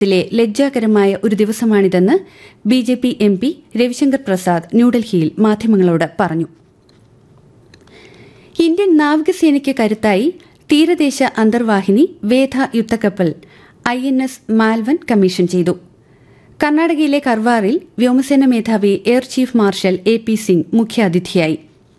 ത്തിലെ ലജ്ജാകരമായ ഒരു ദിവസമാണിതെന്ന് B J P M P Ravishankar Prasad ന്യൂഡൽഹിയിൽ മാധ്യമങ്ങളോട് പറഞ്ഞു ഇന്ത്യൻ നാവികസേനയ്ക്ക് കരുത്തായി തീരദേശ അന്തർവാഹിനി വേധ യുദ്ധക്കപ്പൽ I N S Malvan commission ചെയ്തു കർണാടകയിലെ കർവാറിൽ വ്യോമസേന മേധാവി air chief marshal A P Singh മുഖ്യാതിഥിയായി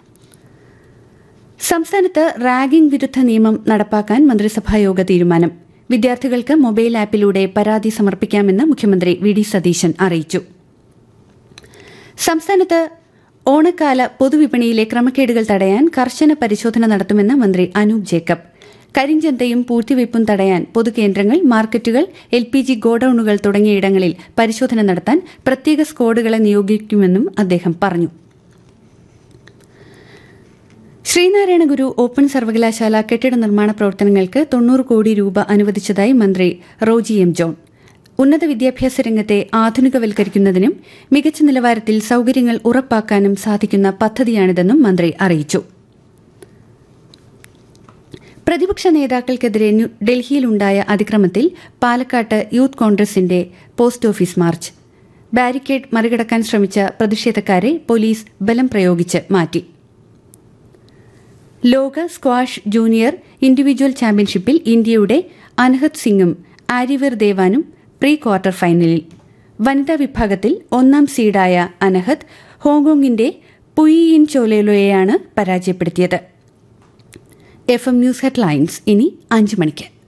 സംസ്ഥാനത്ത് റാഗിംഗ് വിരുദ്ധ നിയമം നടപ്പാക്കാൻ മന്ത്രിസഭായോഗ തീരുമാനം വിദ്യാർത്ഥികൾക്ക് മൊബൈൽ ആപ്പിലൂടെ പരാതി സമർപ്പിക്കാമെന്ന് മുഖ്യമന്ത്രി വി ഡി സതീശൻ അറിയിച്ചു സംസ്ഥാനത്ത് ഓണക്കാല പൊതുവിപണിയിലെ ക്രമക്കേടുകൾ തടയാൻ കർശന പരിശോധന നടത്തുമെന്ന് മന്ത്രി അനൂപ് ജേക്കബ് കരിഞ്ചന്തയും പൂഴ്ത്തിവയ്പും തടയാൻ പൊതുകേന്ദ്രങ്ങൾ മാർക്കറ്റുകൾ എൽ പി ജി ഗോഡൌണുകൾ തുടങ്ങിയയിടങ്ങളിൽ പരിശോധന നടത്താൻ പ്രത്യേക സ്ക്വാഡുകളെ നിയോഗിക്കുമെന്നും അദ്ദേഹം പറഞ്ഞു ശ്രീനാരായണ ഗുരു ഓപ്പൺ സർവകലാശാല കെട്ടിട നിർമ്മാണ പ്രവർത്തനങ്ങൾക്ക് തൊണ്ണൂറ് കോടി രൂപ അനുവദിച്ചതായി മന്ത്രി റോജി എം ജോൺ ഉന്നത വിദ്യാഭ്യാസ രംഗത്തെ ആധുനികവൽക്കരിക്കുന്നതിനും മികച്ച നിലവാരത്തിൽ സൌകര്യങ്ങൾ ഉറപ്പാക്കാനും സാധിക്കുന്ന പദ്ധതിയാണിതെന്നും മന്ത്രി അറിയിച്ചു പ്രതിപക്ഷ നേതാക്കൾക്കെതിരെ ഡൽഹിയിലുണ്ടായ അതിക്രമത്തിൽ പാലക്കാട്ട് യൂത്ത് കോൺഗ്രസിന്റെ പോസ്റ്റ് ഓഫീസ് മാർച്ച് ബാരിക്കേഡ് മറികടക്കാൻ ശ്രമിച്ച പ്രതിഷേധക്കാരെ പോലീസ് ബലം പ്രയോഗിച്ച് മാറ്റി ലോക സ്ക്വാഷ് ജൂനിയർ ഇൻഡിവിജ്വൽ ചാമ്പ്യൻഷിപ്പിൽ ഇന്ത്യയുടെ അനഹത് സിംഗും ആര്യവീർ ദേവാനും പ്രീ ക്വാർട്ടർ ഫൈനലിൽ വനിതാ വിഭാഗത്തിൽ ഒന്നാം സീഡായ അനഹത് ഹോങ്കോങ്ങിന്റെ പുയിയിൻ ചോലേലോയെയാണ് പരാജയപ്പെടുത്തിയത് എഫ് എം ന്യൂസ് ഹെഡ്ലൈൻസ് ഇനി അഞ്ച് മണിക്ക്